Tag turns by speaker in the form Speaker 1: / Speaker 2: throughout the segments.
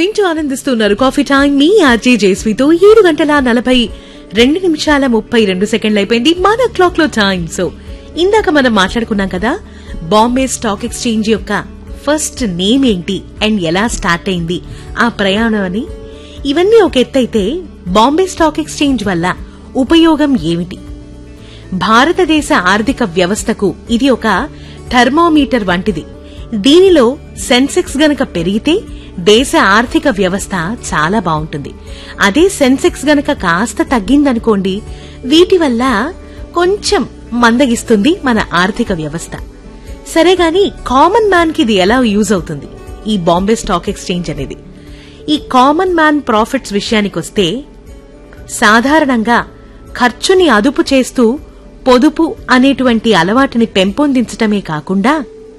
Speaker 1: వింటూ ఆనందిస్తున్నారు coffee time మీ ఆర్జే జేస్వితో ఏడు గంటల నలభై రెండు నిమిషాల ముప్పై రెండు సెకండ్లు అయిపోయింది మన క్లాక్ లో టైం సో ఇందాక మనం మాట్లాడుకున్నాం కదా బాంబే స్టాక్ ఎక్స్చేంజ్ యొక్క ఫస్ట్ నేమ్ ఏంటి అండ్ ఎలా స్టార్ట్ అయింది ఆ ప్రయాణం అని ఇవన్నీ ఒక ఎత్తైతే బాంబే స్టాక్ ఎక్స్చేంజ్ వల్ల ఉపయోగం ఏమిటి భారతదేశ ఆర్థిక వ్యవస్థకు ఇది ఒక థర్మోమీటర్ వంటిది దీనిలో సెన్సెక్స్ గనక పెరిగితే దేశ ఆర్థిక వ్యవస్థ చాలా బాగుంటుంది అదే సెన్సెక్స్ గనక కాస్త తగ్గిందనుకోండి వీటి వల్ల కొంచెం మందగిస్తుంది మన ఆర్థిక వ్యవస్థ సరే గాని కామన్ మ్యాన్ కి ఇది ఎలా యూజ్ అవుతుంది ఈ బాంబే స్టాక్ ఎక్స్చేంజ్ అనేది ఈ కామన్ మ్యాన్ ప్రాఫిట్స్ విషయానికొస్తే సాధారణంగా ఖర్చుని అదుపు చేస్తూ పొదుపు అనేటువంటి అలవాటుని పెంపొందించటమే కాకుండా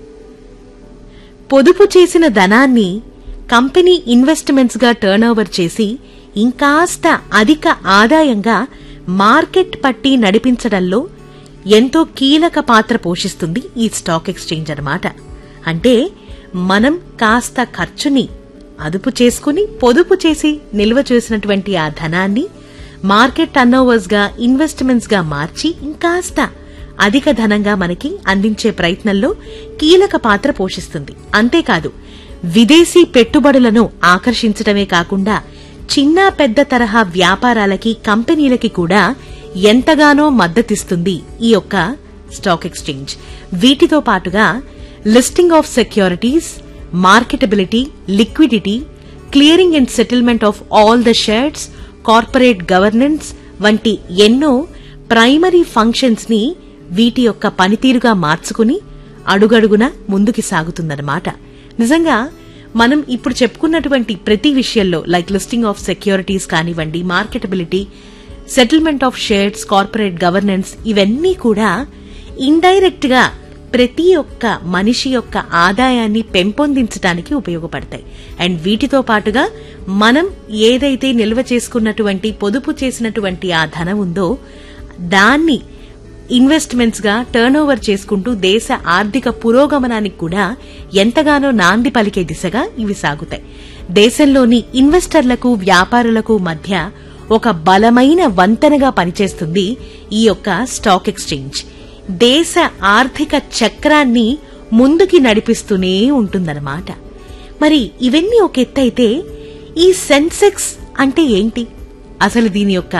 Speaker 1: పొదుపు చేసిన ధనాన్ని కంపెనీ ఇన్వెస్ట్మెంట్స్ గా టర్నోవర్ చేసి ఇంకాస్త అధిక ఆదాయంగా మార్కెట్ పట్టి నడిపించడంలో ఎంతో కీలక పాత్ర పోషిస్తుంది ఈ స్టాక్ ఎక్స్చేంజ్ అన్నమాట అంటే మనం కాస్త ఖర్చుని అదుపు చేసుకుని పొదుపు చేసి నిల్వ చేసినటువంటి ఆ ధనాన్ని మార్కెట్ టర్నోవర్స్ గా ఇన్వెస్ట్మెంట్స్ గా మార్చి ఇంకాస్త అధిక ధనంగా మనకి అందించే ప్రయత్నంలో కీలక పాత్ర పోషిస్తుంది అంతేకాదు విదేశీ పెట్టుబడులను ఆకర్షించడమే కాకుండా చిన్న పెద్ద తరహా వ్యాపారాలకి కంపెనీలకి కూడా ఎంతగానో మద్దతిస్తుంది ఈ యొక్క స్టాక్ ఎక్స్చేంజ్ వీటితో పాటుగా listing of securities marketability liquidity clearing and settlement of all the shares corporate governance వంటి ఎన్నో ప్రైమరీ ఫంక్షన్స్ ని వీటి యొక్క పనితీరుగా మార్చుకుని అడుగడుగున ముందుకి సాగుతుందన్నమాట నిజంగా మనం ఇప్పుడు చెప్పుకున్నటువంటి ప్రతి విషయంలో లైక్ లిస్టింగ్ ఆఫ్ సెక్యూరిటీస్ కానివ్వండి marketability settlement of shares corporate governance ఇవన్నీ కూడా ఇండైరెక్ట్ గా ప్రతి ఒక్క మనిషి యొక్క ఆదాయాన్ని పెంపొందించడానికి ఉపయోగపడతాయి అండ్ వీటితో పాటుగా మనం ఏదైతే నిల్వ చేసుకున్నటువంటి పొదుపు చేసినటువంటి ఆ ధనం ఉందో దాన్ని ఇన్వెస్ట్మెంట్స్ గా టర్న్ ఓవర్ చేసుకుంటూ దేశ ఆర్థిక పురోగమనానికి కూడా ఎంతగానో నాంది పలికే దిశగా ఇవి సాగుతాయి దేశంలోని ఇన్వెస్టర్లకు వ్యాపారులకు మధ్య ఒక బలమైన వంతెనగా పనిచేస్తుంది ఈ యొక్క స్టాక్ ఎక్స్చేంజ్ దేశ ఆర్థిక చక్రాన్ని ముందుకి నడిపిస్తూనే ఉంటుందన్నమాట మరి ఇవన్నీ ఒక ఎత్తైతే ఈ సెన్సెక్స్ అంటే ఏంటి అసలు దీని యొక్క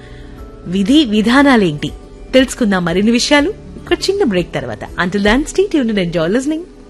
Speaker 1: విధి విధానాలేంటి తెలుసుకుందాం మరిన్ని విషయాలు ఒక చిన్న బ్రేక్ తర్వాత until then stay tuned enjoy listening